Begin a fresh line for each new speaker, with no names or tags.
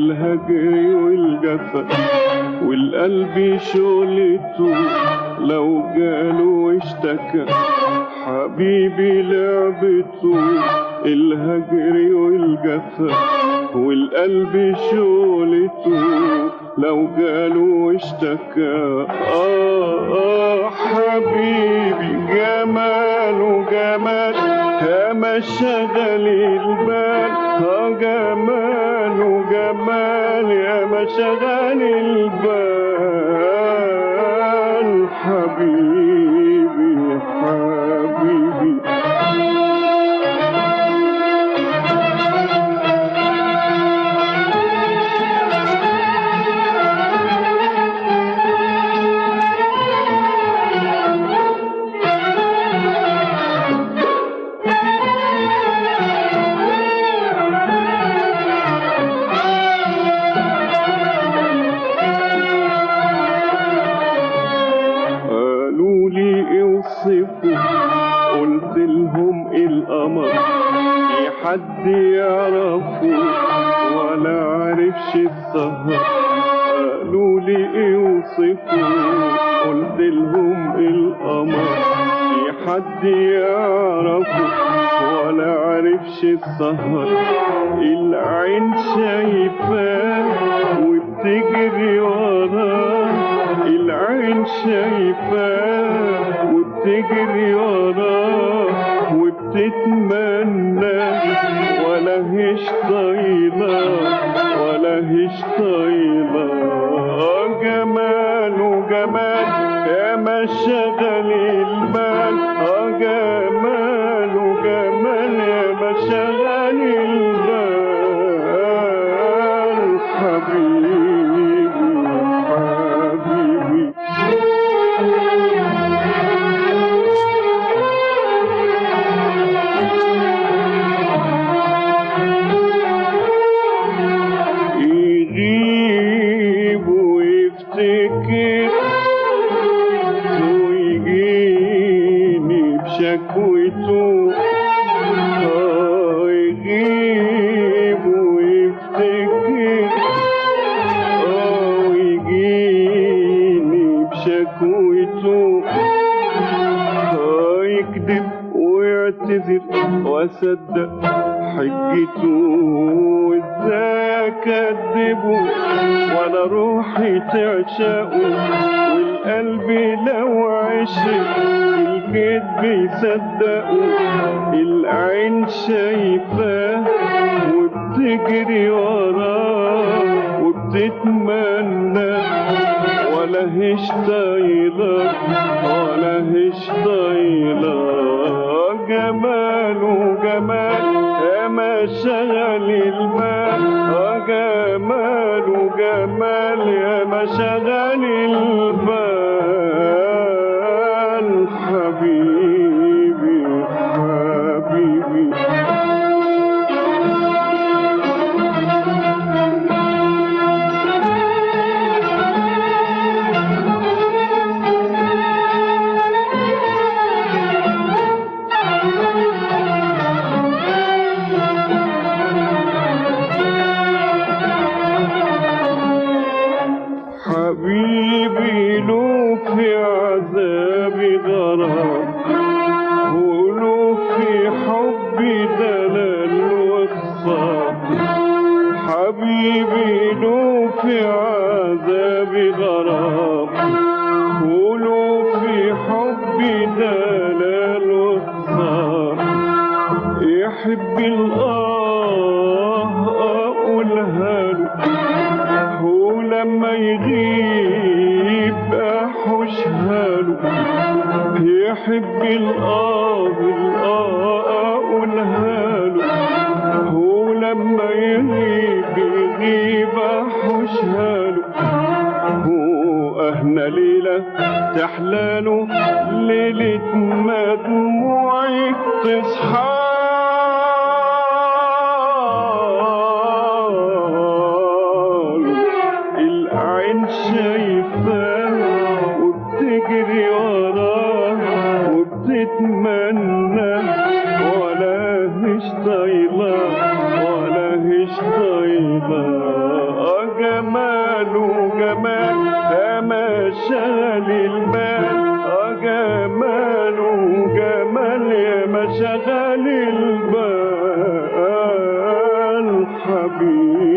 الهجر والجفا والقلب شغلته لو جاله اشتكى حبيبي لعبته الهجر والجفا والقلب شغلته لو جاله اشتكى آه آه حبيبي جماله جمال يا ما شغل البال آه جماله جمال يا ما شغل البال حبيبي حبيبي قالوا لي اوصفوا قلت لهم القمر في حد يعرفه ولا عرفش السهر قالوا لي اوصفوا قلت لهم القمر في حد يعرفه ولا عرفش السهر العين شايفاه وبتجري وراه العين شايفاه وبتجري وراه وبتتمنى ولا هيش طايلة ولا هيش طايلة جماله جمال يا ما شغل المال اه جماله جمال يا ما شغل المال حبيبي حبيبي يغيب ويفتكر ويجيني بشكوته آه يغيب ويفتكر آه ويجيني بشكوته آه يكذب ويعتذر واصدق حجته وازاي اكذبه وانا روحي تعشقه والقلب لو عشق الكذب يصدقه العين شايفاه وبتجري وراه وبتتمنى ولا هيش طايلة ولا هيش طايلة جماله جمال يا ما شغل المال آه جماله جمال يا ما شغل البال حبيبي حبيبي حبيبي له في عذابي غرام وله في حبي دلال وخصام حبيبي له في عذابي غرام وله في حبي دلال وخصام يحب الآه أقولها له ولما يغيب أحوشها له يحب الآه الآه أقولها له ولما يغيب يغيب أحوشها له أهنا ليلة تحلاله ليلة ما دموعك تصحى العين شايفاه وبتجري وراه وبتتمنى ولا هش طايلة ولا هش طايلة جماله جمال يا ما شغل المال آه جماله جمال يا ما شغل البال حبيبي